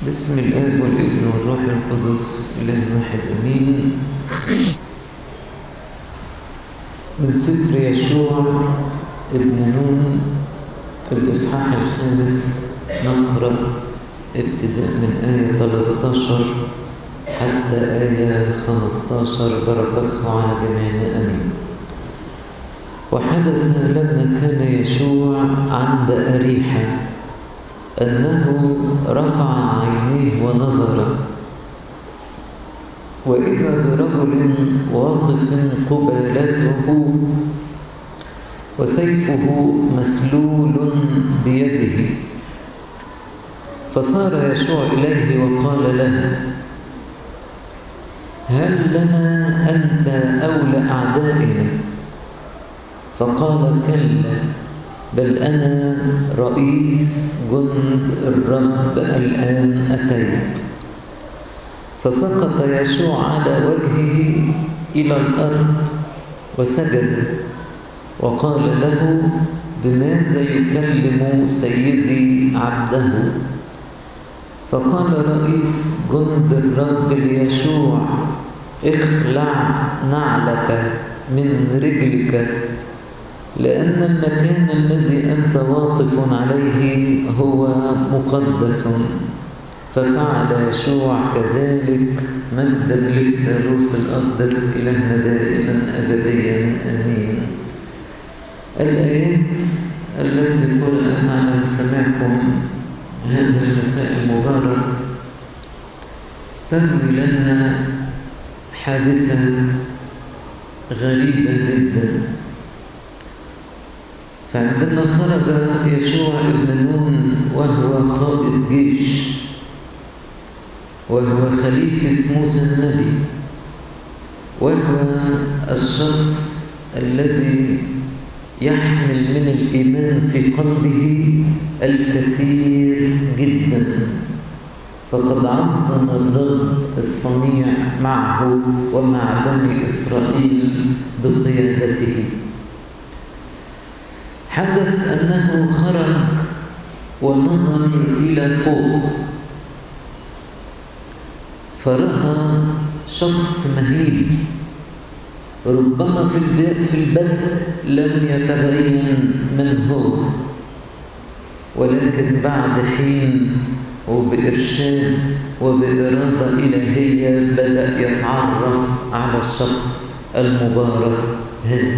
باسم الآب والابن والروح القدس إله واحد أمين من سفر يشوع ابن نون الإصحاح الخامس نقرأ ابتداء من آية 13 حتى آية 15 بركته على جميعنا أمين وحدث لما كان يشوع عند أريحة أنه رفع عينيه ونظر وإذا برجل واقف قبالته وسيفه مسلول بيده فصار يشوع إليه وقال له هل لنا أنت أولى أعدائنا فقال كلا بل أنا رئيس جند الرب الآن أتيت فسقط يشوع على وجهه إلى الأرض وسجد وقال له بماذا يكلم سيدي عبده فقال رئيس جند الرب ليشوع اخلع نعلك من رجلك لأن المكان الذي أنت واقف عليه هو مقدس ففعل يشوع كذلك مجدا للثالوث الأقدس إلهنا دائما أبديا آمين الآيات التي قرأت على مسامعكم هذا المساء المبارك تروي لنا حادثة غريبة جدا فعندما خرج يشوع ابن نون وهو قائد جيش وهو خليفة موسى النبي وهو الشخص الذي يحمل من الإيمان في قلبه الكثير جدا فقد عظم الرب الصنيع معه ومع بني إسرائيل بقيادته حدث أنه خرج ونظر إلى فوق فرأى شخص مهيب ربما في في البدء لم يتبين من هو ولكن بعد حين وبإرشاد وبإرادة إلهية بدأ يتعرف على الشخص المبارك هذا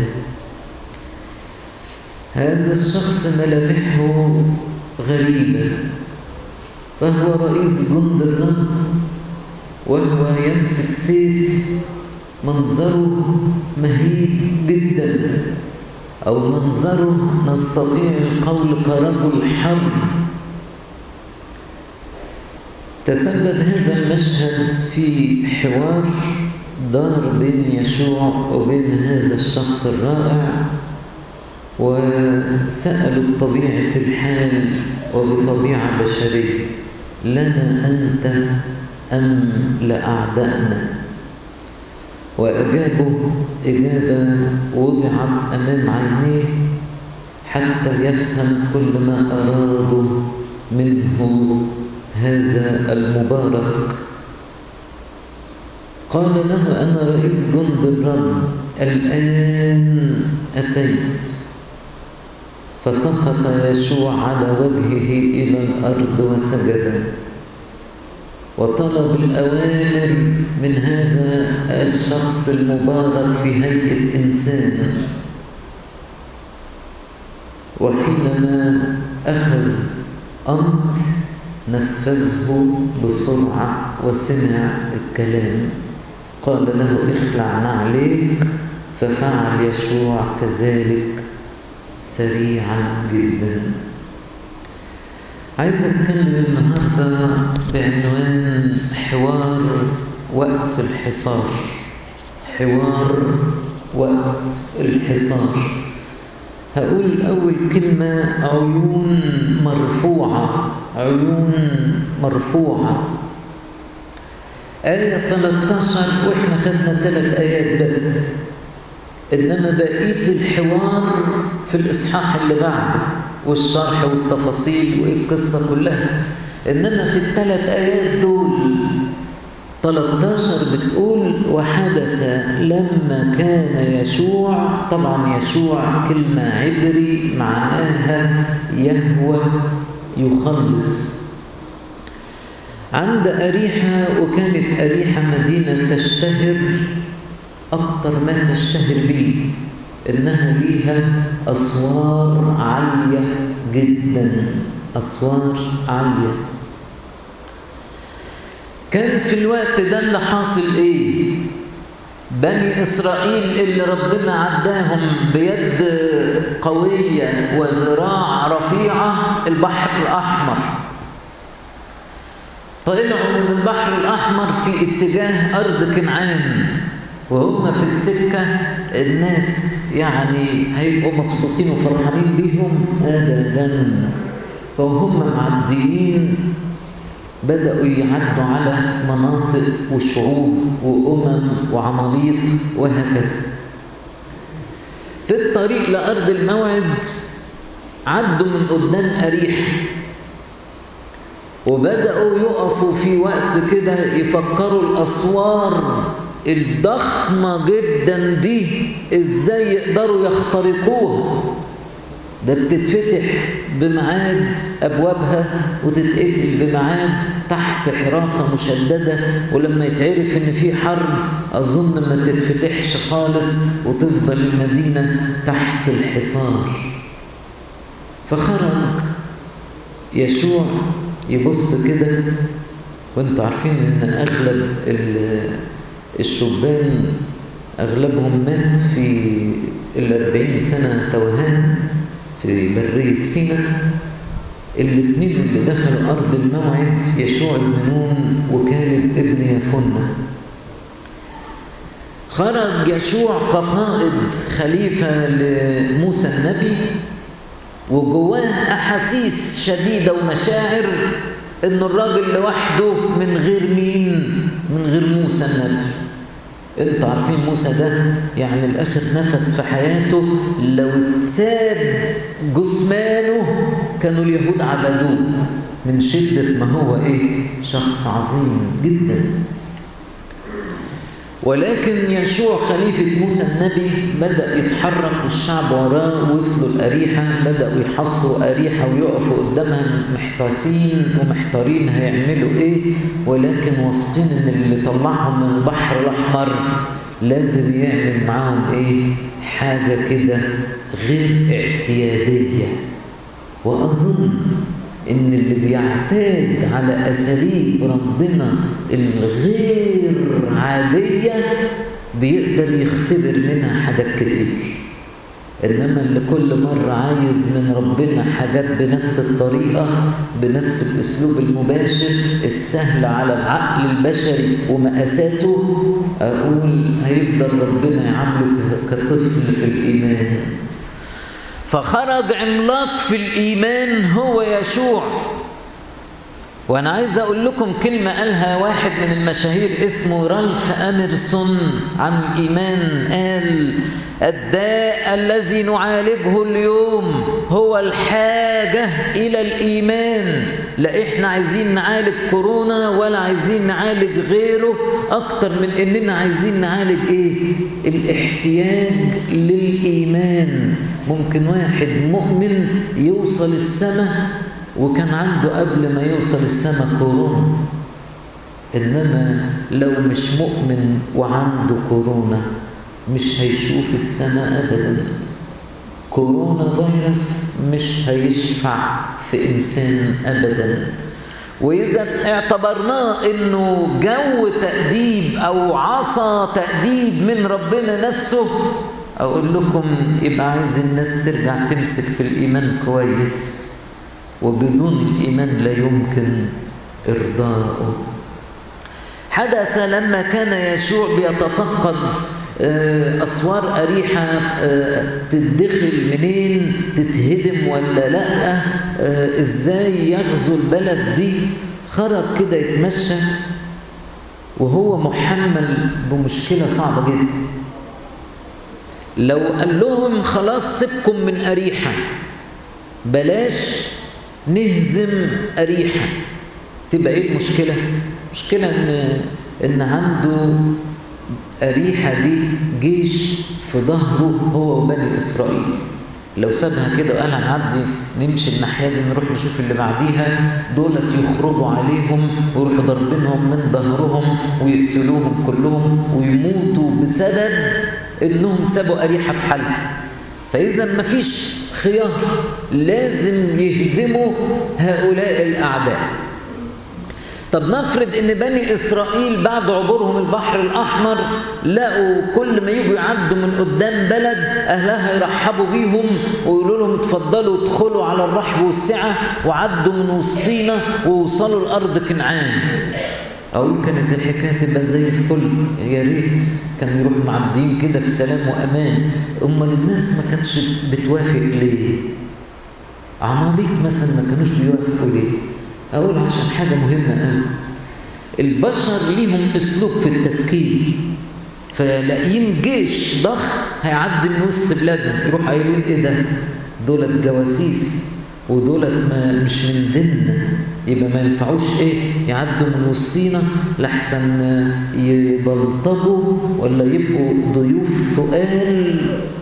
هذا الشخص ملامحه غريبة فهو رئيس جند الرب وهو يمسك سيف منظره مهيب جدا أو منظره نستطيع القول كرجل حرب تسبب هذا المشهد في حوار دار بين يشوع وبين هذا الشخص الرائع وسألوا بطبيعة الحال وبطبيعة بشرية لنا أنت أم لأعدائنا وأجابوا إجابة وضعت أمام عينيه حتى يفهم كل ما أرادوا منه هذا المبارك قال له أنا رئيس جند الرب الآن أتيت فسقط يشوع على وجهه إلى الأرض وسجد وطلب الأوامر من هذا الشخص المبارك في هيئة إنسان وحينما أخذ أمر نفذه بسرعة وسمع الكلام قال له اخلع نعليك ففعل يشوع كذلك سريعا جدا عايز اتكلم النهارده بعنوان حوار وقت الحصار حوار وقت الحصار هقول أول كلمة عيون مرفوعة عيون مرفوعة آية 13 وإحنا خدنا ثلاث آيات بس إنما بقية الحوار في الإصحاح اللي بعده والشرح والتفاصيل والقصة كلها إنما في الثلاث آيات دول 13 بتقول وحدث لما كان يشوع طبعا يشوع كلمة عبري معناها يهوى يخلص عند أريحة وكانت أريحة مدينة تشتهر أكثر ما تشتهر به إنها ليها أسوار عالية جدا أسوار عالية كان في الوقت ده اللي حاصل إيه؟ بني إسرائيل اللي ربنا عداهم بيد قوية وذراع رفيعة البحر الأحمر طلعوا من البحر الأحمر في اتجاه أرض كنعان وهم في السكة الناس يعني هيبقوا مبسوطين وفرحانين بيهم أبدا فهم معديين بدأوا يعدوا على مناطق وشعوب وأمم وعماليق وهكذا في الطريق لأرض الموعد عدوا من قدام أريح وبدأوا يقفوا في وقت كده يفكروا الأسوار الضخمة جدا دي ازاي يقدروا يخترقوها ده بتتفتح بميعاد ابوابها وتتقفل بميعاد تحت حراسه مشدده ولما يتعرف ان في حرب اظن ما تتفتحش خالص وتفضل المدينه تحت الحصار فخرج يشوع يبص كده وانتوا عارفين ان اغلب الشبان أغلبهم مات في الأربعين سنة توهان في برية سينا الاثنين اللي دخلوا أرض الموعد يشوع بن نون وكالب ابن يفنة خرج يشوع كقائد خليفة لموسى النبي وجواه أحاسيس شديدة ومشاعر إن الراجل لوحده من غير مين؟ من غير موسى النبي انتوا عارفين موسى ده يعني الاخر نفس في حياته لو اتساب جثمانه كانوا اليهود عبدوه من شدة ما هو ايه شخص عظيم جدا ولكن يشوع خليفة موسى النبي بدأ يتحرك والشعب وراه وصلوا الأريحة بدأوا يحصروا أريحة ويقفوا قدامها محتاسين ومحتارين هيعملوا إيه ولكن واثقين إن اللي طلعهم من البحر الأحمر لازم يعمل معاهم إيه حاجة كده غير اعتيادية وأظن إن اللي بيعتاد على أساليب ربنا الغير عادية بيقدر يختبر منها حاجات كتير إنما اللي كل مرة عايز من ربنا حاجات بنفس الطريقة بنفس الأسلوب المباشر السهل على العقل البشري ومقاساته أقول هيفضل ربنا يعامله كطفل في الإيمان فخرج عملاق في الإيمان هو يشوع وأنا عايز أقول لكم كلمة قالها واحد من المشاهير اسمه رالف أميرسون عن الإيمان قال الداء الذي نعالجه اليوم هو الحاجة إلى الإيمان لا إحنا عايزين نعالج كورونا ولا عايزين نعالج غيره أكتر من إننا عايزين نعالج إيه الاحتياج للإيمان ممكن واحد مؤمن يوصل السماء وكان عنده قبل ما يوصل السماء كورونا إنما لو مش مؤمن وعنده كورونا مش هيشوف السماء أبدا كورونا فيروس مش هيشفع في إنسان أبدا وإذا اعتبرناه إنه جو تأديب أو عصا تأديب من ربنا نفسه أقول لكم يبقى عايز الناس ترجع تمسك في الإيمان كويس وبدون الإيمان لا يمكن إرضاؤه حدث لما كان يشوع بيتفقد أسوار أريحة تتدخل منين تتهدم ولا لأ إزاي يغزو البلد دي خرج كده يتمشى وهو محمل بمشكلة صعبة جدا لو قال لهم خلاص سيبكم من أريحة بلاش نهزم أريحة تبقى ايه المشكلة المشكلة ان ان عنده أريحة دي جيش في ظهره هو وبني إسرائيل لو سابها كده وقال هنعدي نمشي الناحية دي نروح نشوف اللي بعديها دولت يخرجوا عليهم ويروحوا ضاربينهم من ظهرهم ويقتلوهم كلهم ويموتوا بسبب انهم سابوا أريحة في حالها فإذا مفيش خيار لازم يهزموا هؤلاء الأعداء طب نفرض ان بني اسرائيل بعد عبورهم البحر الاحمر لقوا كل ما يجوا يعدوا من قدام بلد اهلها يرحبوا بيهم ويقولوا لهم اتفضلوا ادخلوا على الرحب والسعه وعدوا من وسطينا ووصلوا لارض كنعان اقول كانت الحكايه تبقى زي الفل يا ريت كانوا يروحوا معديين كده في سلام وامان امال الناس ما كانتش بتوافق ليه عماليق مثلا ما كانوش بيوافقوا ليه أقول عشان حاجة مهمة قوي البشر ليهم أسلوب في التفكير فلاقيين جيش ضخم هيعدي من وسط بلادهم يروح قايلين ايه ده؟ دولت جواسيس ودولت ما مش من ديننا يبقى ما ينفعوش ايه يعدوا من وسطينا لحسن يبلطجوا ولا يبقوا ضيوف تقال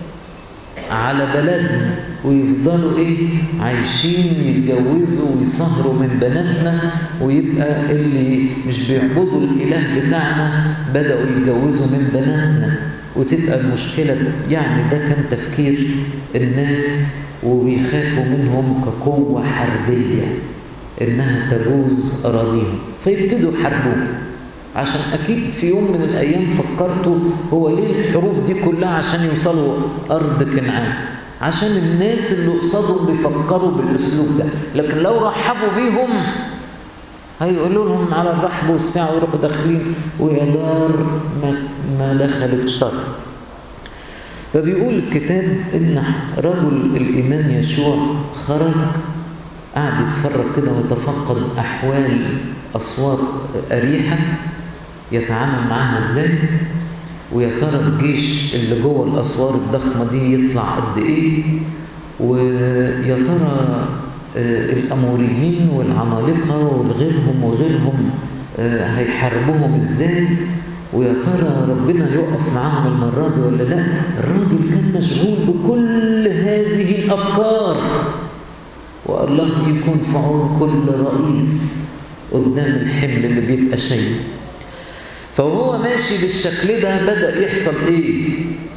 على بلدنا ويفضلوا ايه عايشين يتجوزوا ويسهروا من بناتنا ويبقى اللي مش بيعبدوا الاله بتاعنا بداوا يتجوزوا من بناتنا وتبقى المشكله يعني ده كان تفكير الناس وبيخافوا منهم كقوه حربيه انها تجوز اراضيهم فيبتدوا يحاربوهم عشان اكيد في يوم من الايام فكرتوا هو ليه الحروب دي كلها عشان يوصلوا ارض كنعان عشان الناس اللي قصادهم بيفكروا بالاسلوب ده لكن لو رحبوا بيهم هيقولوا لهم على الرحب والسعه ويروحوا داخلين ويا دار ما, ما دخلت شر فبيقول الكتاب ان رجل الايمان يشوع خرج قعد يتفرج كده ويتفقد احوال اسوار اريحه يتعامل معاها ازاي ويا ترى الجيش اللي جوه الاسوار الضخمه دي يطلع قد ايه ويا ترى الاموريين والعمالقه وغيرهم وغيرهم هيحاربوهم ازاي ويا ترى ربنا يقف معاهم المره دي ولا لا الراجل كان مشغول بكل هذه الافكار والله يكون في عون كل رئيس قدام الحمل اللي بيبقى شايل فهو ماشي بالشكل ده بدأ يحصل ايه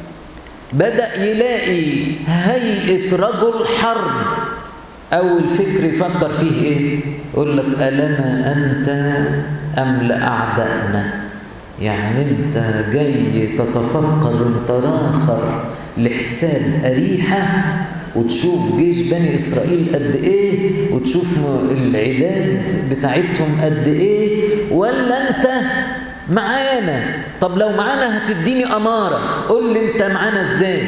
بدأ يلاقي هيئة رجل حرب أول فكر يفكر فيه ايه يقول لك ألنا أنت أم لأعدائنا يعني أنت جاي تتفقد انطراخر لحساب أريحة وتشوف جيش بني إسرائيل قد إيه وتشوف العداد بتاعتهم قد إيه ولا أنت معانا طب لو معانا هتديني أمارة قول لي أنت معانا إزاي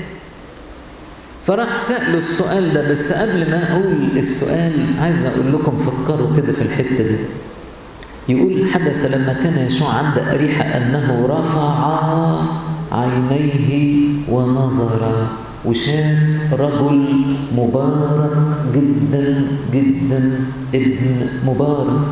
فراح سأله السؤال ده بس قبل ما أقول السؤال عايز أقول لكم فكروا كده في الحتة دي يقول حدث لما كان يشوع عند أريحة أنه رفع عينيه ونظر وشاف رجل مبارك جدا جدا ابن مبارك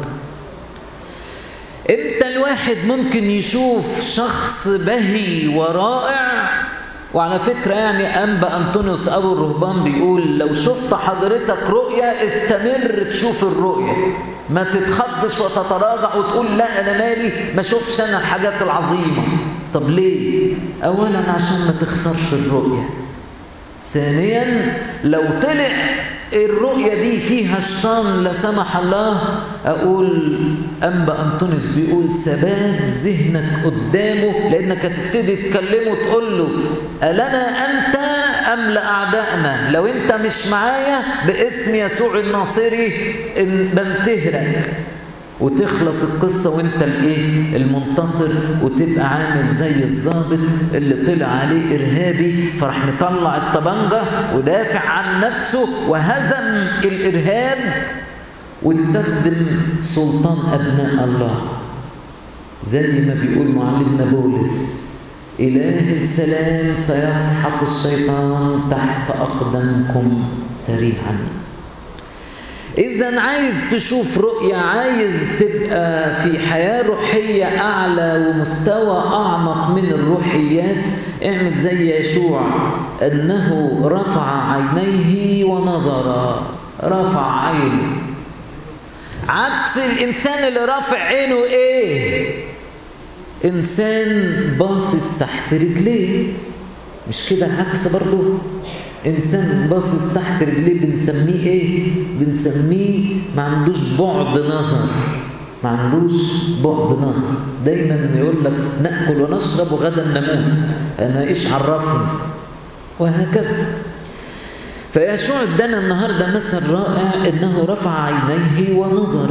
امتى الواحد ممكن يشوف شخص بهي ورائع وعلى فكرة يعني أنبا أنطونيوس أبو الرهبان بيقول لو شفت حضرتك رؤية استمر تشوف الرؤية ما تتخضش وتتراجع وتقول لا أنا مالي ما شوفش أنا الحاجات العظيمة طب ليه؟ أولا عشان ما تخسرش الرؤية ثانيا لو طلع الرؤية دي فيها شيطان لا سمح الله أقول أنبا أنطونيوس بيقول ثبات ذهنك قدامه لأنك هتبتدي تكلمه وتقول له ألنا أنت أم لأعدائنا لو أنت مش معايا باسم يسوع الناصري إن بنتهرك وتخلص القصة وانت الايه المنتصر وتبقى عامل زي الضابط اللي طلع عليه إرهابي فراح مطلع الطبنجة ودافع عن نفسه وهزم الإرهاب واستخدم سلطان أبناء الله زي ما بيقول معلمنا بولس إله السلام سيسحق الشيطان تحت أقدامكم سريعا إذا عايز تشوف رؤية عايز تبقى في حياة روحية أعلى ومستوى أعمق من الروحيات اعمل زي يشوع أنه رفع عينيه ونظر رفع عينه عكس الإنسان اللي رافع عينه إيه؟ إنسان باصص تحت رجليه مش كده العكس برضه إنسان باصص تحت رجليه بنسميه إيه؟ بنسميه ما عندوش بعد نظر ما عندوش بعد نظر دايما يقول لك نأكل ونشرب وغدا نموت أنا إيش عرفني وهكذا فيشوع ادانا النهارده مثل رائع انه رفع عينيه ونظر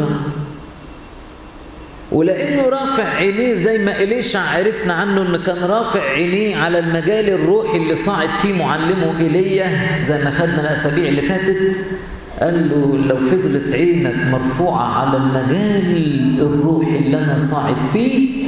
ولانه رافع عينيه زي ما اليشع عرفنا عنه ان كان رافع عينيه على المجال الروحي اللي صاعد فيه معلمه ايليا زي ما خدنا الاسابيع اللي فاتت قال له لو فضلت عينك مرفوعه على المجال الروحي اللي انا صاعد فيه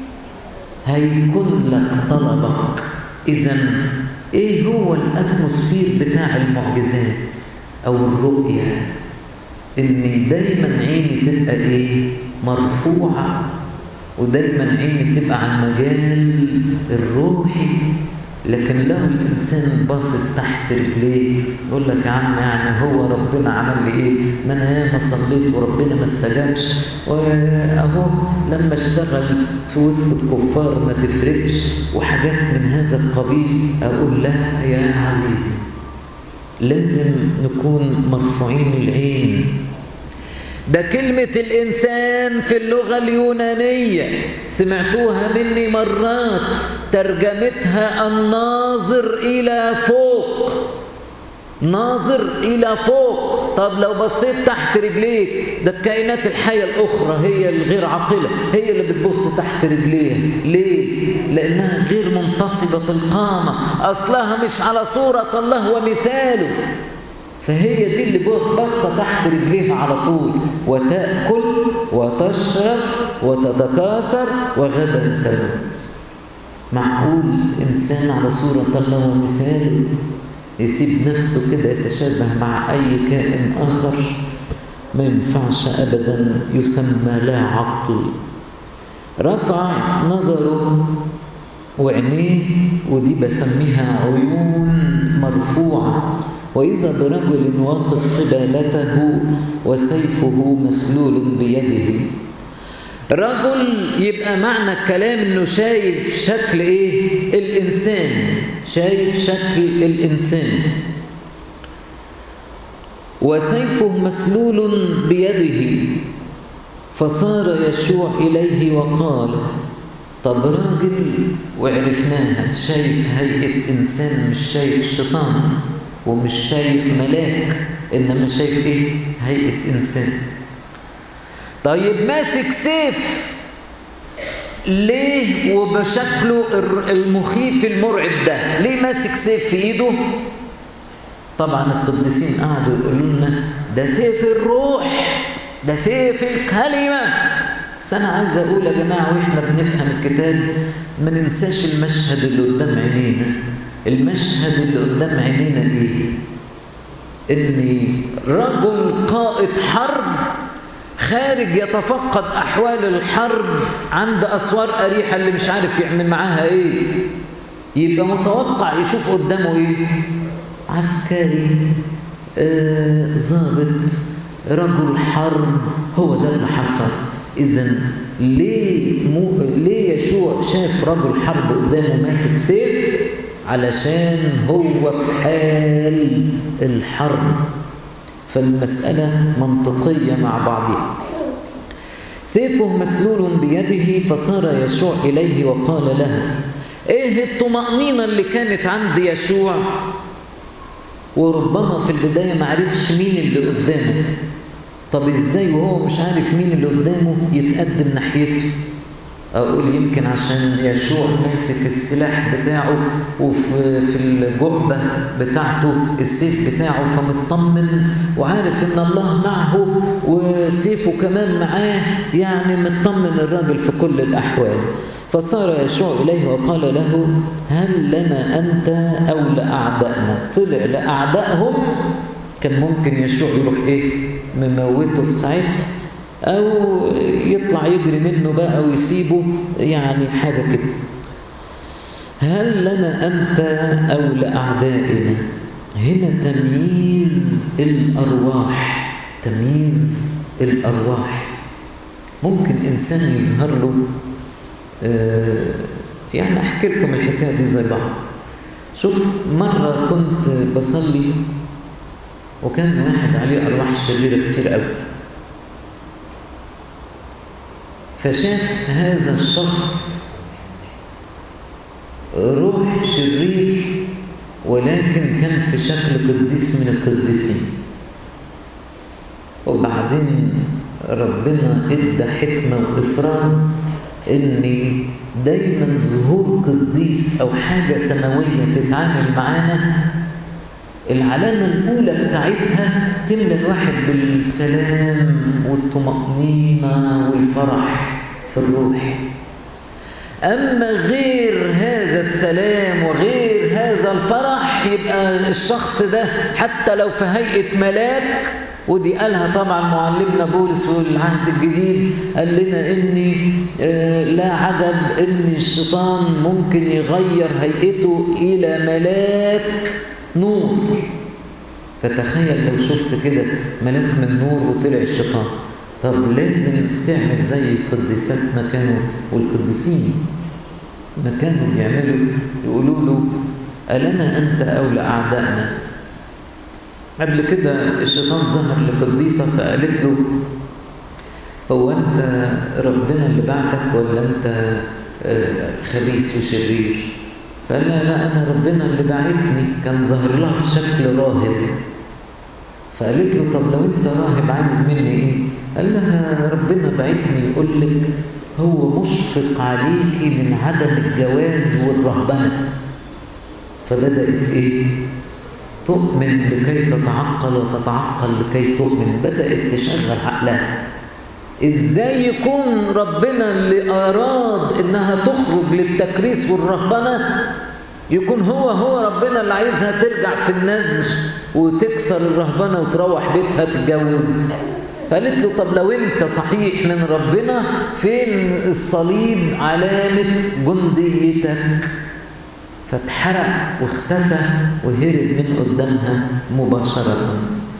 هيكون لك طلبك اذا ايه هو الاتموسفير بتاع المعجزات او الرؤيه ان دايما عيني تبقى ايه مرفوعه ودايما عيني تبقى على المجال الروحي لكن لو الانسان باصص تحت رجليه يقول لك يا عم يعني هو ربنا عمل لي ايه ما انا ياما صليت وربنا ما استجابش واهو لما اشتغل في وسط الكفار ما تفرقش وحاجات من هذا القبيل اقول لا يا عزيزي لازم نكون مرفوعين العين ده كلمة الإنسان في اللغة اليونانية سمعتوها مني مرات ترجمتها الناظر إلى فوق ناظر إلى فوق طب لو بصيت تحت رجليك ده الكائنات الحية الأخرى هي الغير عاقلة هي اللي بتبص تحت رجليها ليه؟ لأنها غير منتصبة القامة أصلها مش على صورة الله ومثاله فهي دي اللي بصة تحت رجليها على طول وتأكل وتشرب وتتكاثر وغدا تموت معقول إنسان على صورة الله ومثاله يسيب نفسه كده يتشابه مع أي كائن آخر ما ينفعش أبدا يسمى لا عقل رفع نظره وعينيه ودي بسميها عيون مرفوعة وإذا برجل واقف قبالته وسيفه مسلول بيده رجل يبقى معنى الكلام انه شايف شكل ايه الانسان شايف شكل الانسان وسيفه مسلول بيده فصار يشوع اليه وقال طب راجل وعرفناها شايف هيئه انسان مش شايف شيطان ومش شايف ملاك انما شايف ايه هيئه انسان طيب ماسك سيف ليه وبشكله المخيف المرعب ده ليه ماسك سيف في ايده طبعا القديسين قعدوا يقولوا لنا ده سيف الروح ده سيف الكلمه بس انا عايز اقول يا جماعه واحنا بنفهم الكتاب ما ننساش المشهد اللي قدام عينينا المشهد اللي قدام عينينا ايه ان رجل قائد حرب خارج يتفقد احوال الحرب عند اسوار اريحه اللي مش عارف يعمل معاها ايه يبقى متوقع يشوف قدامه ايه عسكري ضابط آه، رجل حرب هو ده اللي حصل اذا ليه مو ليه يشوع شاف رجل حرب قدامه ماسك سيف علشان هو في حال الحرب فالمسألة منطقية مع بعضها سيفه مسلول بيده فصار يشوع إليه وقال له إيه الطمأنينة اللي كانت عند يشوع وربما في البداية ما عرفش مين اللي قدامه طب إزاي وهو مش عارف مين اللي قدامه يتقدم ناحيته أقول يمكن عشان يشوع ماسك السلاح بتاعه وفي في الجعبة بتاعته السيف بتاعه فمطمن وعارف إن الله معه وسيفه كمان معاه يعني مطمن الراجل في كل الأحوال فصار يشوع إليه وقال له هل لنا أنت أو لأعدائنا طلع لأعدائهم كان ممكن يشوع يروح إيه مموته في ساعتها أو يطلع يجري منه بقى ويسيبه يعني حاجة كده هل لنا أنت أو لأعدائنا هنا تمييز الأرواح تمييز الأرواح ممكن إنسان يظهر له آه يعني أحكي لكم الحكاية دي زي بعض شوف مرة كنت بصلي وكان واحد عليه أرواح شريرة كتير قوي فشاف هذا الشخص روح شرير ولكن كان في شكل قديس من القديسين وبعدين ربنا ادى حكمة وإفراز ان دايما ظهور قديس او حاجة سماوية تتعامل معانا العلامة الأولى بتاعتها تملى الواحد بالسلام والطمأنينة والفرح في الروح أما غير هذا السلام وغير هذا الفرح يبقى الشخص ده حتى لو في هيئة ملاك ودي قالها طبعا معلمنا بولس والعهد الجديد قال لنا اني لا عجب ان الشيطان ممكن يغير هيئته الى ملاك نور فتخيل لو شفت كده ملاك من نور وطلع الشيطان طب لازم تعمل زي القديسات مكانه والقديسين مكانه بيعملوا يقولوا له ألنا أنت أو لأعدائنا قبل كده الشيطان ظهر لقديسة فقالت له هو أنت ربنا اللي بعتك ولا أنت خبيث وشرير فقال لها لا أنا ربنا اللي بعتني كان ظاهر لها في شكل راهب فقالت له طب لو أنت راهب عايز مني إيه؟ قال لها ربنا بعتني يقول لك هو مشفق عليكي من عدم الجواز والرهبنة فبدأت إيه؟ تؤمن لكي تتعقل وتتعقل لكي تؤمن بدأت تشغل عقلها ازاي يكون ربنا اللي اراد انها تخرج للتكريس والرهبنه يكون هو هو ربنا اللي عايزها ترجع في النذر وتكسر الرهبنه وتروح بيتها تتجوز فقالت له طب لو انت صحيح من ربنا فين الصليب علامه جنديتك فاتحرق واختفى وهرب من قدامها مباشرة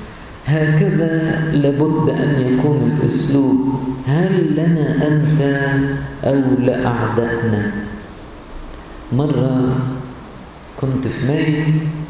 هكذا لابد أن يكون الأسلوب هل لنا أنت أو لأعدائنا مرة كنت في مايو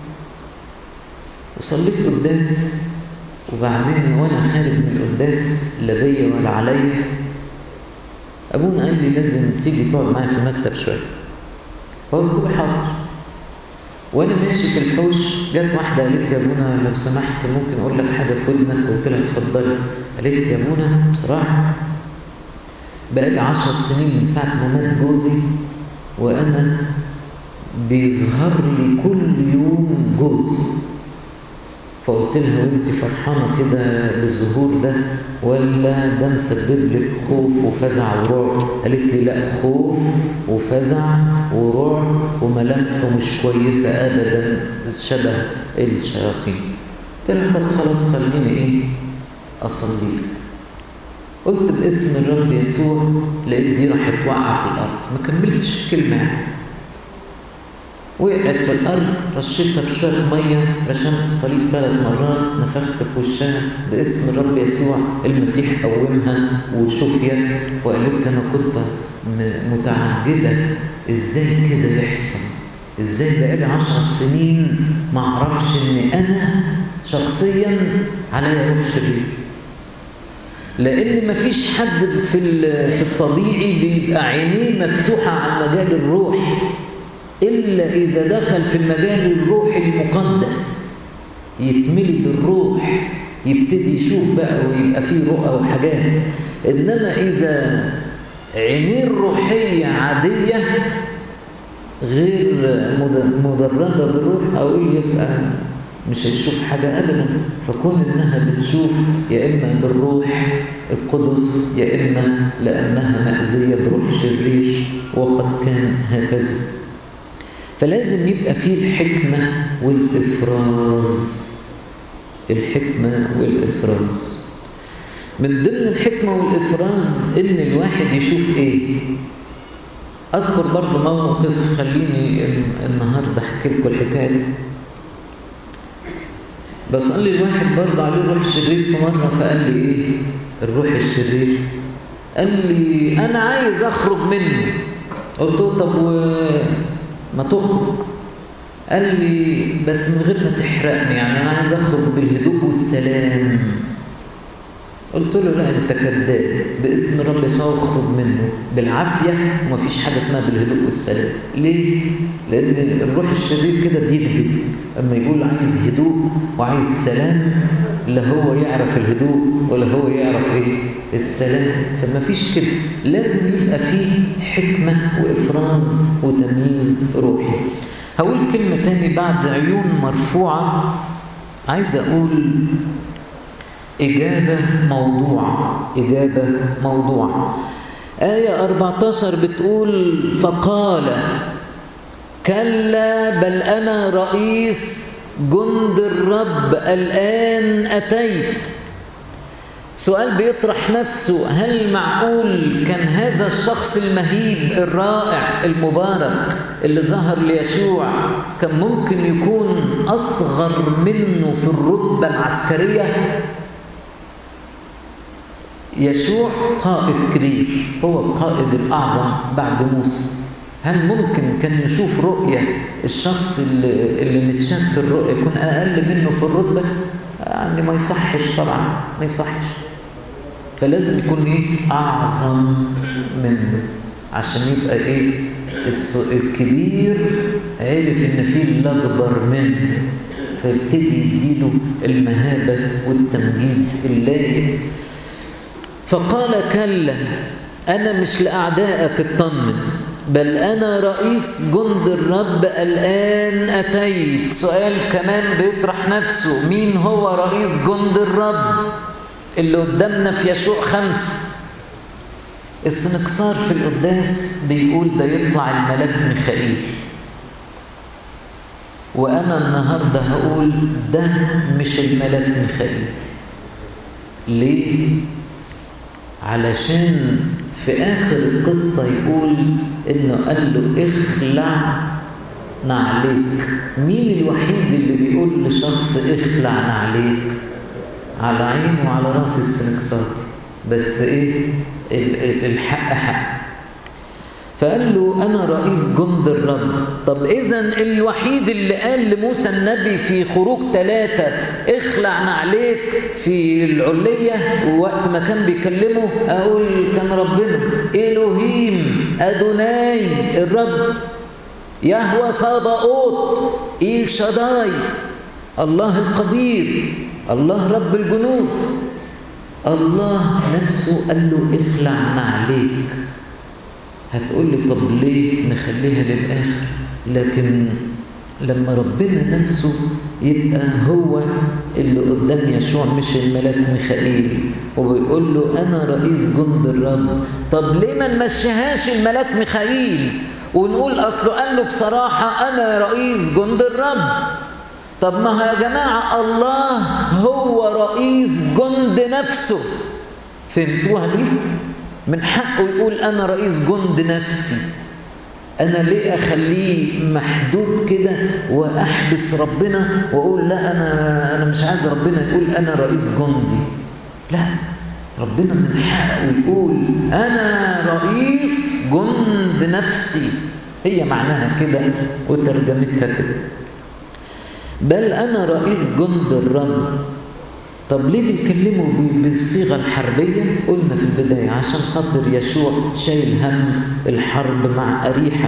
وصليت قداس وبعدين وأنا خارج من القداس لا بيا ولا عليا أبونا قال لي لازم تيجي تقعد معايا في المكتب شوية فقلت له حاضر وانا ماشي في الحوش جت واحده قالت لي يا ابونا لو سمحت ممكن اقول لك حاجه في ودنك قلت لها اتفضلي قالت لي يا ابونا بصراحه بقالي عشر سنين من ساعه ما مات جوزي وانا بيظهر لي كل يوم جوزي فقلت لها وانت فرحانه كده بالظهور ده ولا ده مسبب لك خوف وفزع ورعب قالت لي لا خوف وفزع ورعب وملامحه مش كويسه ابدا شبه الشياطين قلت لها طب خلاص خليني ايه اصلي لك قلت باسم الرب يسوع لقيت دي راحت واقعه في الارض ما كملتش كلمه وقعت في الأرض رشيتها بشوية مية رشمت الصليب ثلاث مرات نفخت في وشها باسم الرب يسوع المسيح قومها وشفيت وقالت لي أنا كنت متعجبة إزاي كده يحصل إزاي بقالي عشر سنين ما أعرفش إن أنا شخصيا عليا روح شرير لأن مفيش حد في في الطبيعي بيبقى عينيه مفتوحة على مجال الروح إلا إذا دخل في المجال الروحي المقدس يتملي بالروح يبتدي يشوف بقى ويبقى فيه رؤى وحاجات إنما إذا عينيه الروحية عادية غير مدربة بالروح أقول يبقى مش هيشوف حاجة أبدا فكون إنها بتشوف يا إما بالروح القدس يا إما لأنها مأذية بروح شرير وقد كان هكذا فلازم يبقى فيه الحكمة والإفراز الحكمة والإفراز من ضمن الحكمة والإفراز إن الواحد يشوف إيه أذكر برضه موقف خليني النهاردة أحكي لكم الحكاية دي بصلي الواحد برضه عليه روح شرير في مرة فقال لي إيه الروح الشرير قال لي أنا عايز أخرج منه قلت له طب ما تخرج قال لي بس من غير ما تحرقني يعني أنا عايز أخرج بالهدوء والسلام قلت له لا أنت كذاب باسم رب يسوع اخرج منه بالعافية ومفيش حاجة اسمها بالهدوء والسلام ليه؟ لأن الروح الشرير كده بيكذب أما يقول عايز هدوء وعايز سلام لا هو يعرف الهدوء ولا هو يعرف ايه السلام فما فيش كده لازم يبقى فيه حكمة وإفراز وتمييز روحي هقول كلمة تاني بعد عيون مرفوعة عايز أقول إجابة موضوعة إجابة موضوعة آية 14 بتقول فقال كلا بل أنا رئيس جند الرب الآن أتيت سؤال بيطرح نفسه هل معقول كان هذا الشخص المهيب الرائع المبارك اللي ظهر ليشوع كان ممكن يكون أصغر منه في الرتبة العسكرية يشوع قائد كبير هو القائد الأعظم بعد موسى هل ممكن كان نشوف رؤية الشخص اللي, اللي متشاف في الرؤية يكون أقل منه في الرتبة يعني ما يصحش طبعا ما يصحش فلازم يكون ايه أعظم منه عشان يبقى ايه الكبير عرف ان في اللي اكبر منه فيبتدي يديله المهابة والتمجيد اللايق فقال كلا أنا مش لأعدائك اطمن بل أنا رئيس جند الرب الآن أتيت سؤال كمان بيطرح نفسه مين هو رئيس جند الرب اللي قدامنا في يشوع خمسة السنكسار في القداس بيقول ده يطلع الملاك ميخائيل وأنا النهاردة هقول ده مش الملاك ميخائيل ليه؟ علشان في آخر القصة يقول إنه قال له اخلع نعليك مين الوحيد اللي بيقول لشخص اخلع نعليك على عيني وعلى راس السنكسار بس ايه الحق حق فقال له أنا رئيس جند الرب طب إذا الوحيد اللي قال لموسى النبي في خروج ثلاثة اخلع نعليك في العلية ووقت ما كان بيكلمه أقول كان ربنا إلهيم أدوناي الرب يهوى صابئوت إيل شداي الله القدير الله رب الجنود الله نفسه قال له اخلع نعليك هتقول لي طب ليه نخليها للآخر لكن لما ربنا نفسه يبقى هو اللي قدام يشوع مش الملاك ميخائيل وبيقول له أنا رئيس جند الرب طب ليه ما نمشيهاش الملاك ميخائيل ونقول أصله قال له بصراحة أنا رئيس جند الرب طب ما هو يا جماعة الله هو رئيس جند نفسه فهمتوها دي؟ من حقه يقول أنا رئيس جند نفسي أنا ليه أخليه محدود كده وأحبس ربنا وأقول لا أنا أنا مش عايز ربنا يقول أنا رئيس جندي لا ربنا من حقه يقول أنا رئيس جند نفسي هي معناها كده وترجمتها كده بل أنا رئيس جند الرب طب ليه بيتكلموا بالصيغة الحربية؟ قلنا في البداية عشان خاطر يشوع شايل هم الحرب مع أريحة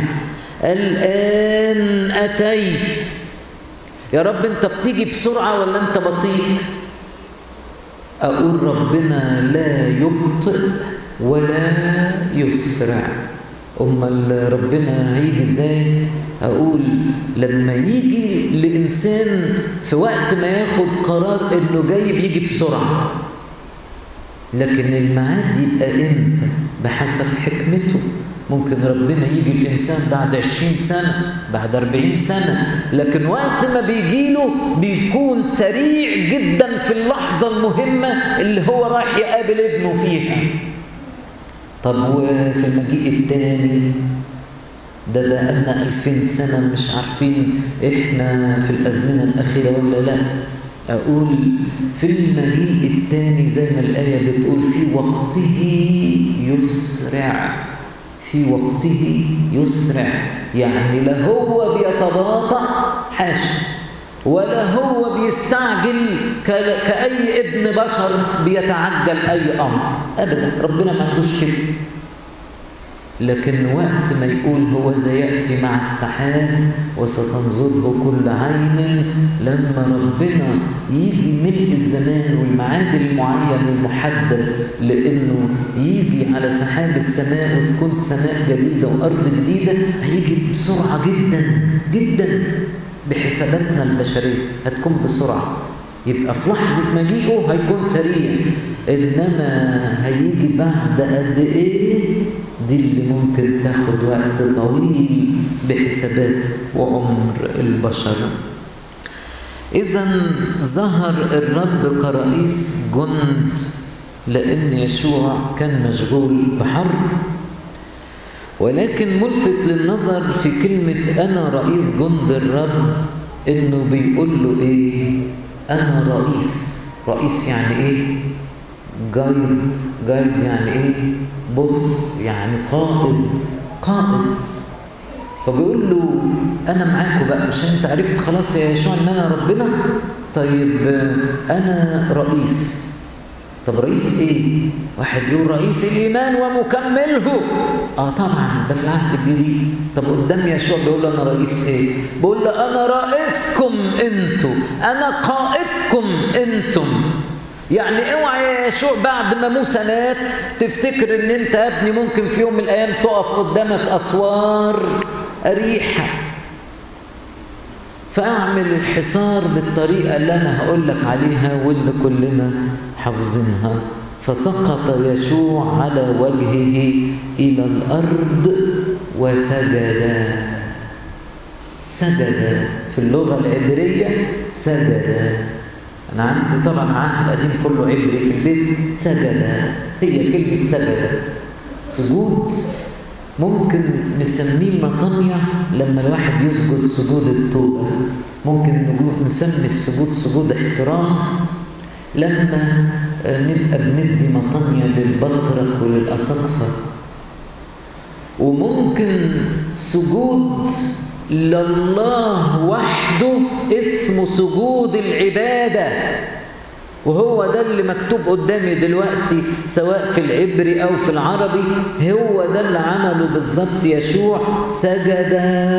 الآن أتيت يا رب أنت بتيجي بسرعة ولا أنت بطيء؟ أقول ربنا لا يبطئ ولا يسرع أمال ربنا هيجي إزاي؟ أقول لما يجي لإنسان في وقت ما ياخد قرار إنه جاي بيجي بسرعة لكن الميعاد يبقى إمتى؟ بحسب حكمته ممكن ربنا يجي الإنسان بعد عشرين سنة بعد أربعين سنة لكن وقت ما بيجيله بيكون سريع جدا في اللحظة المهمة اللي هو رايح يقابل ابنه فيها طب وفي المجيء التاني ده بقالنا ألفين سنة مش عارفين إحنا في الأزمنة الأخيرة ولا لا أقول في المجيء التاني زي ما الآية بتقول في وقته يسرع في وقته يسرع يعني لا هو بيتباطأ حاشا ولا هو بيستعجل كأي ابن بشر بيتعجل أي أمر أبدا ربنا ما عندوش كده لكن وقت ما يقول هو يأتي مع السحاب وستنظره كل عين لما ربنا يجي ملء الزمان والميعاد المعين المحدد لأنه يجي على سحاب السماء وتكون سماء جديدة وأرض جديدة هيجي بسرعة جدا جدا بحساباتنا البشرية هتكون بسرعة يبقى في لحظة مجيئه هيكون سريع إنما هيجي بعد قد إيه دي اللي ممكن تاخد وقت طويل بحسابات وعمر البشر إذا ظهر الرب كرئيس جند لأن يشوع كان مشغول بحرب ولكن ملفت للنظر في كلمة أنا رئيس جند الرب إنه بيقول له إيه أنا رئيس رئيس يعني إيه جايد جايد يعني إيه بص يعني قائد قائد فبيقول له أنا معاكم بقى مش أنت عرفت خلاص يا يشوع إن أنا ربنا طيب أنا رئيس طب رئيس ايه واحد يقول رئيس الايمان ومكمله اه طبعا ده في العهد الجديد طب قدام يشوع بيقول له انا رئيس ايه بيقول له انا رئيسكم انتم انا قائدكم انتم يعني اوعى يا يشوع بعد ما موسى مات تفتكر ان انت يا ابني ممكن في يوم من الايام تقف قدامك اسوار اريحه فاعمل الحصار بالطريقه اللي انا هقول لك عليها واللي كلنا حافظينها فسقط يشوع على وجهه الى الارض وسجد سجد في اللغه العبريه سجد انا عندي طبعا العهد القديم كله عبري في البيت سجد هي كلمه سجد سجود ممكن نسميه مطنية لما الواحد يسجد سجود التوبة ممكن نسمي السجود سجود احترام لما نبقى بندي مطنية للبطرك وللأسقفة وممكن سجود لله وحده اسمه سجود العباده وهو ده اللي مكتوب قدامي دلوقتي سواء في العبري أو في العربي هو ده اللي عمله بالظبط يشوع سجد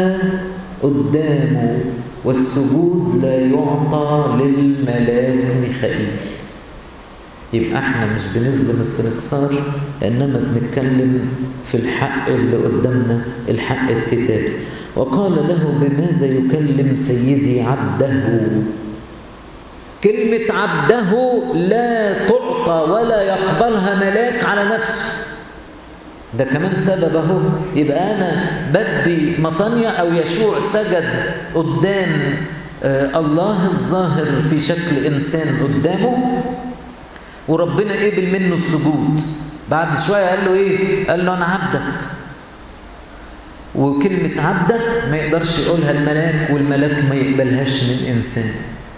قدامه والسجود لا يعطى للملاك ميخائيل يبقى احنا مش بنظلم السنكسار انما بنتكلم في الحق اللي قدامنا الحق الكتابي وقال له بماذا يكلم سيدي عبده كلمة عبده لا تعطى ولا يقبلها ملاك على نفسه ده كمان سبب اهو يبقى انا بدي مطانيا او يشوع سجد قدام آه الله الظاهر في شكل انسان قدامه وربنا قبل منه السجود بعد شويه قال له ايه قال له انا عبدك وكلمه عبدك ما يقدرش يقولها الملاك والملاك ما يقبلهاش من انسان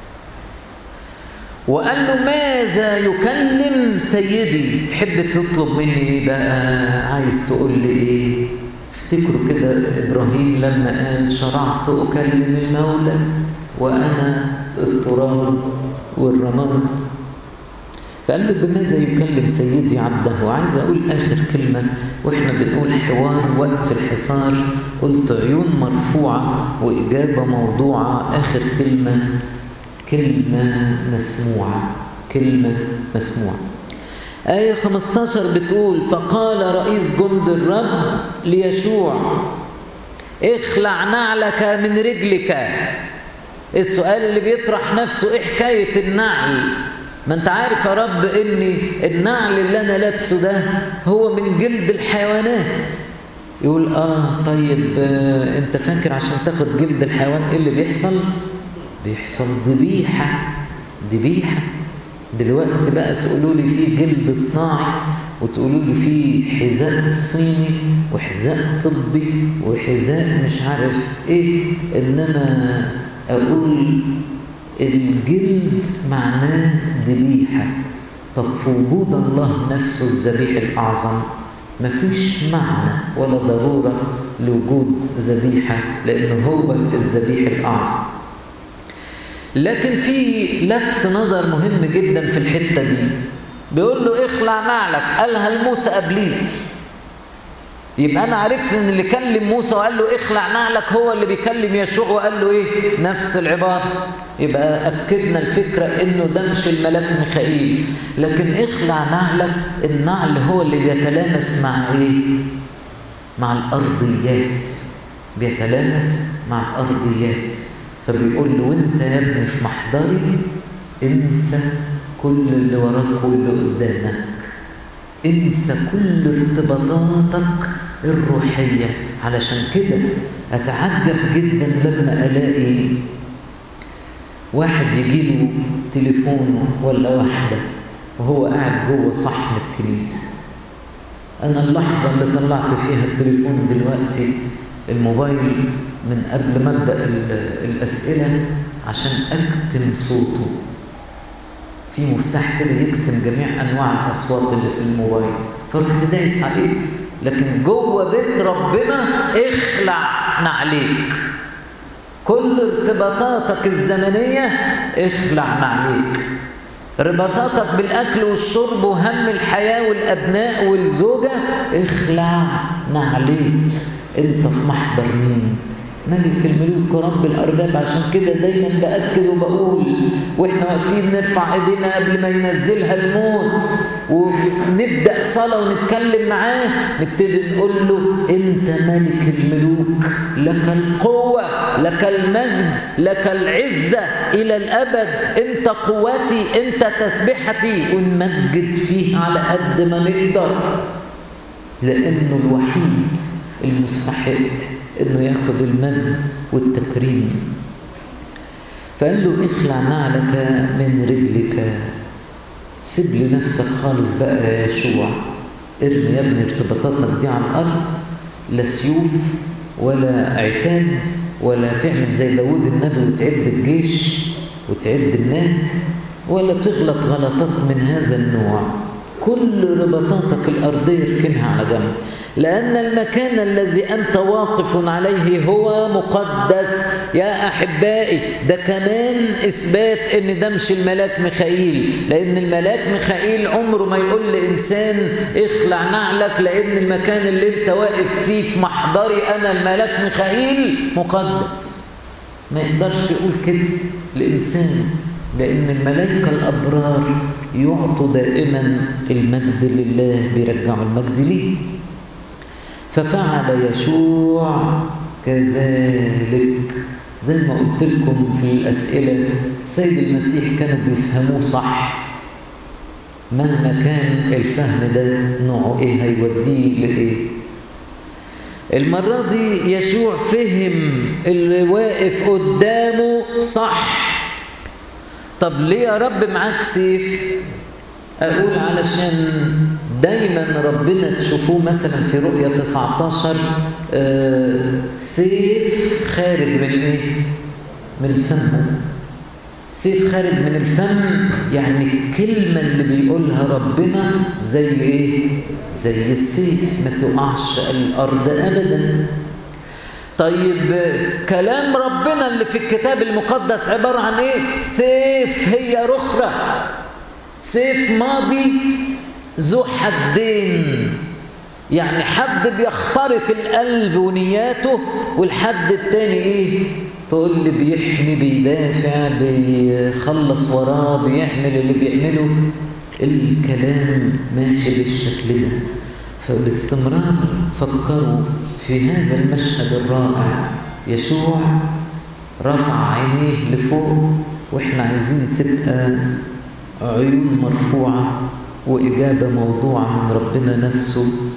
وقال له ماذا يكلم سيدي تحب تطلب مني ايه بقى عايز تقول لي ايه افتكروا كده ابراهيم لما قال شرعت اكلم المولى وانا التراب والرماد فقال له بماذا يكلم سيدي عبده وعايز اقول اخر كلمه واحنا بنقول حوار وقت الحصار قلت عيون مرفوعه واجابه موضوعه اخر كلمه كلمة مسموعة كلمة مسموعة آية 15 بتقول فقال رئيس جند الرب ليشوع اخلع نعلك من رجلك السؤال اللي بيطرح نفسه ايه حكاية النعل ما انت عارف يا رب ان النعل اللي انا لابسه ده هو من جلد الحيوانات يقول اه طيب آه انت فاكر عشان تاخد جلد الحيوان ايه اللي بيحصل بيحصل ذبيحه ذبيحه دلوقتي بقى تقولوا لي في جلد صناعي وتقولوا لي في حذاء صيني وحذاء طبي وحذاء مش عارف ايه انما اقول الجلد معناه ذبيحه طب في وجود الله نفسه الذبيح الاعظم مفيش معنى ولا ضروره لوجود ذبيحه لانه هو الذبيح الاعظم لكن في لفت نظر مهم جدا في الحته دي بيقول له اخلع نعلك قالها لموسى قبليه يبقى انا عرفت ان اللي كلم موسى وقال له اخلع نعلك هو اللي بيكلم يشوع وقال له ايه نفس العباره يبقى اكدنا الفكره انه ده مش الملاك ميخائيل لكن اخلع نعلك النعل هو اللي بيتلامس مع ايه مع الارضيات بيتلامس مع الارضيات فبيقول له وانت يا ابني في محضري انسى كل اللي وراك واللي قدامك انسى كل ارتباطاتك الروحية علشان كده أتعجب جدا لما ألاقي واحد يجيله تليفون ولا واحدة وهو قاعد جوه صحن الكنيسة أنا اللحظة اللي طلعت فيها التليفون دلوقتي الموبايل من قبل ما أبدأ الأسئلة عشان أكتم صوته في مفتاح كده يكتم جميع انواع الاصوات اللي في الموبايل فرحت دايس عليه لكن جوه بيت ربنا اخلع نعليك كل ارتباطاتك الزمنيه اخلع نعليك رباطاتك بالاكل والشرب وهم الحياه والابناء والزوجه اخلع نعليك انت في محضر مين ملك الملوك رب الأرباب عشان كده دايما بأكد وبقول وإحنا واقفين نرفع إيدينا قبل ما ينزلها الموت ونبدأ صلاة ونتكلم معاه نبتدي نقول له أنت ملك الملوك لك القوة لك المجد لك العزة إلى الأبد أنت قوتي أنت تسبحتي ونمجد فيه على قد ما نقدر لأنه الوحيد المستحق انه ياخد المجد والتكريم فقال له اخلع نعلك من رجلك سيب لنفسك خالص بقى يا يشوع ارمي يا ابني ارتباطاتك دي على الارض لا سيوف ولا عتاد ولا تعمل زي داود النبي وتعد الجيش وتعد الناس ولا تغلط غلطات من هذا النوع كل رباطاتك الأرضية اركنها على جنب لأن المكان الذي أنت واقف عليه هو مقدس يا أحبائي ده كمان إثبات إن ده مش الملاك ميخائيل لأن الملاك ميخائيل عمره ما يقول لإنسان اخلع نعلك لأن المكان اللي أنت واقف فيه في محضري أنا الملاك ميخائيل مقدس ما يقدرش يقول كده لإنسان لأن الملائكة الأبرار يعطوا دائما المجد لله بيرجعوا المجد ليه ففعل يشوع كذلك زي ما قلت لكم في الأسئلة السيد المسيح كانوا بيفهموه صح مهما كان الفهم ده نوعه ايه هيوديه لايه المرة دي يشوع فهم اللي واقف قدامه صح طب ليه يا رب معاك سيف اقول علشان دايما ربنا تشوفوه مثلا في رؤية 19 آه سيف خارج من ايه من فمه سيف خارج من الفم يعني الكلمة اللي بيقولها ربنا زي ايه زي السيف ما تقعش الارض ابدا طيب كلام ربنا اللي في الكتاب المقدس عبارة عن ايه سيف هي رخرة سيف ماضي ذو حدين يعني حد بيخترق القلب ونياته والحد التاني ايه تقول لي بيحمي بيدافع بيخلص وراه بيعمل اللي بيعمله الكلام ماشي بالشكل ده فباستمرار فكروا في هذا المشهد الرائع يشوع رفع عينيه لفوق واحنا عايزين تبقى عيون مرفوعة وإجابة موضوعة من ربنا نفسه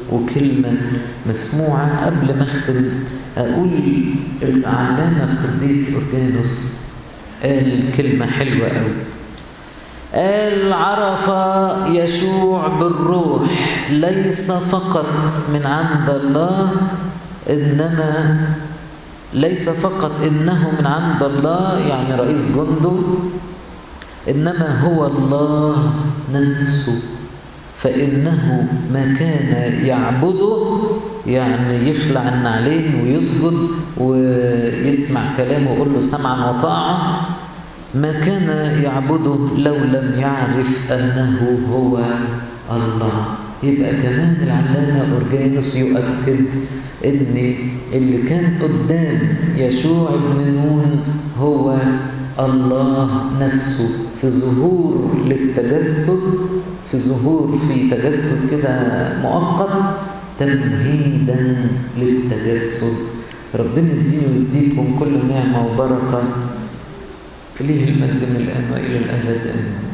وكلمة مسموعة قبل ما أختم أقول العلامة القديس أورجانوس قال كلمة حلوة أوي قال عرف يشوع بالروح ليس فقط من عند الله إنما ليس فقط إنه من عند الله يعني رئيس جنده إنما هو الله نفسه فإنه ما كان يعبده يعني يخلع النعلين ويسجد ويسمع كلامه ويقول له سمعا وطاعة ما كان يعبده لو لم يعرف أنه هو الله يبقى كمان العلامة أورجانوس يؤكد أن اللي كان قدام يشوع بن نون هو الله نفسه في ظهور للتجسد في ظهور في تجسد كده مؤقت تمهيدا للتجسد ربنا يديني ويديكم كل نعمة وبركة ليه المجد من الآن وإلى الأبد آمين